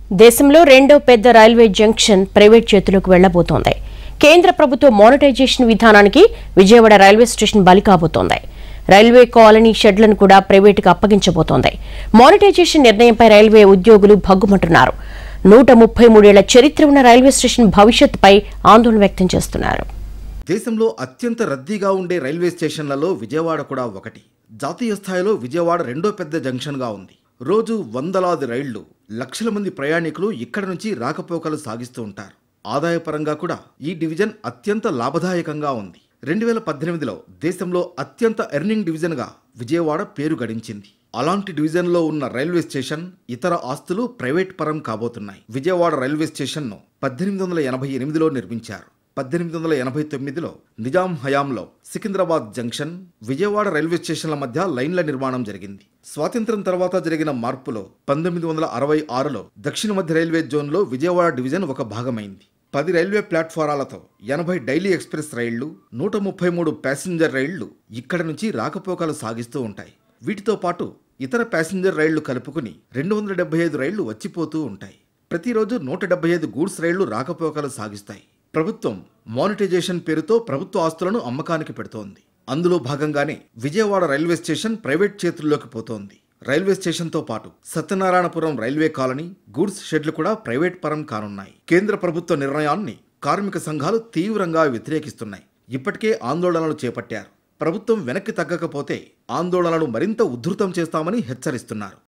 దేశంలో రెండో పెద్ద రైల్వే జంక్షన్ ప్రైవేట్ చేతులకు వెళ్లబోతోంది కేంద్ర ప్రభుత్వ మానిటైజేషన్ విధానానికి విజయవాడ రైల్వే స్టేషన్ బలి కాబోతోంది రైల్వే కాలనీ షెడ్లను కూడా ప్రైవేటుకు అప్పగించబోతోంది మానిటైజేషన్ నిర్ణయంపై రైల్వే ఉద్యోగులు భగ్గుమంటున్నారు నూట ముప్పై మూడేళ్ల చరిత్ర ఉన్న రైల్వే స్టేషన్ భవిష్యత్తుపై ఆందోళన వ్యక్తం చేస్తున్నారు దేశంలో అత్యంత రద్దీగా ఉండే రైల్వే స్టేషన్లలో విజయవాడ కూడా ఒకటి జాతీయ స్థాయిలో విజయవాడ రెండో పెద్ద జంక్షన్గా ఉంది రోజు వందలాది రైళ్లు లక్షల మంది ప్రయాణికులు ఇక్కడి నుంచి రాకపోకలు సాగిస్తూ ఉంటారు ఆదాయపరంగా కూడా ఈ డివిజన్ అత్యంత లాభదాయకంగా ఉంది రెండు వేల పద్దెనిమిదిలో దేశంలో అత్యంత ఎర్నింగ్ డివిజన్గా విజయవాడ పేరు గడించింది అలాంటి డివిజన్లో ఉన్న రైల్వే స్టేషన్ ఇతర ఆస్తులు ప్రైవేట్ పరం కాబోతున్నాయి విజయవాడ రైల్వే స్టేషన్ను పద్దెనిమిది వందల ఎనభై ఎనిమిదిలో నిర్మించారు పద్దెనిమిది వందల ఎనభై తొమ్మిదిలో నిజాం హయాంలో సికింద్రాబాద్ జంక్షన్ విజయవాడ రైల్వే స్టేషన్ల మధ్య లైన్ల నిర్మాణం జరిగింది స్వాతంత్ర్యం తర్వాత జరిగిన మార్పులో పంతొమ్మిది వందల అరవై ఆరులో దక్షిణ మధ్య రైల్వే జోన్లో విజయవాడ డివిజన్ ఒక భాగమైంది పది రైల్వే ప్లాట్ఫారాలతో ఎనభై డైలీ ఎక్స్ప్రెస్ రైళ్లు నూట ముప్పై మూడు ప్యాసింజర్ రైళ్లు ఇక్కడి నుంచి రాకపోకలు సాగిస్తూ ఉంటాయి వీటితో పాటు ఇతర ప్యాసింజర్ రైళ్లు కలుపుకుని రెండు వందల డెబ్బై ఐదు రైళ్లు వచ్చిపోతూ ఉంటాయి ప్రతిరోజు నూట డెబ్బై ఐదు గూడ్స్ రైళ్లు రాకపోకలు సాగిస్తాయి ప్రభుత్వం మానిటైజేషన్ పేరుతో ప్రభుత్వ ఆస్తులను అమ్మకానికి పెడుతోంది అందులో భాగంగానే విజయవాడ రైల్వే స్టేషన్ ప్రైవేట్ చేతుల్లోకి పోతోంది రైల్వే స్టేషన్తో పాటు సత్యనారాయణపురం రైల్వే కాలనీ గూడ్స్ షెడ్లు కూడా ప్రైవేట్ పరం కానున్నాయి కేంద్ర ప్రభుత్వ నిర్ణయాన్ని కార్మిక సంఘాలు తీవ్రంగా వ్యతిరేకిస్తున్నాయి ఇప్పటికే ఆందోళనలు చేపట్టారు ప్రభుత్వం వెనక్కి తగ్గకపోతే ఆందోళనలు మరింత ఉధృతం చేస్తామని హెచ్చరిస్తున్నారు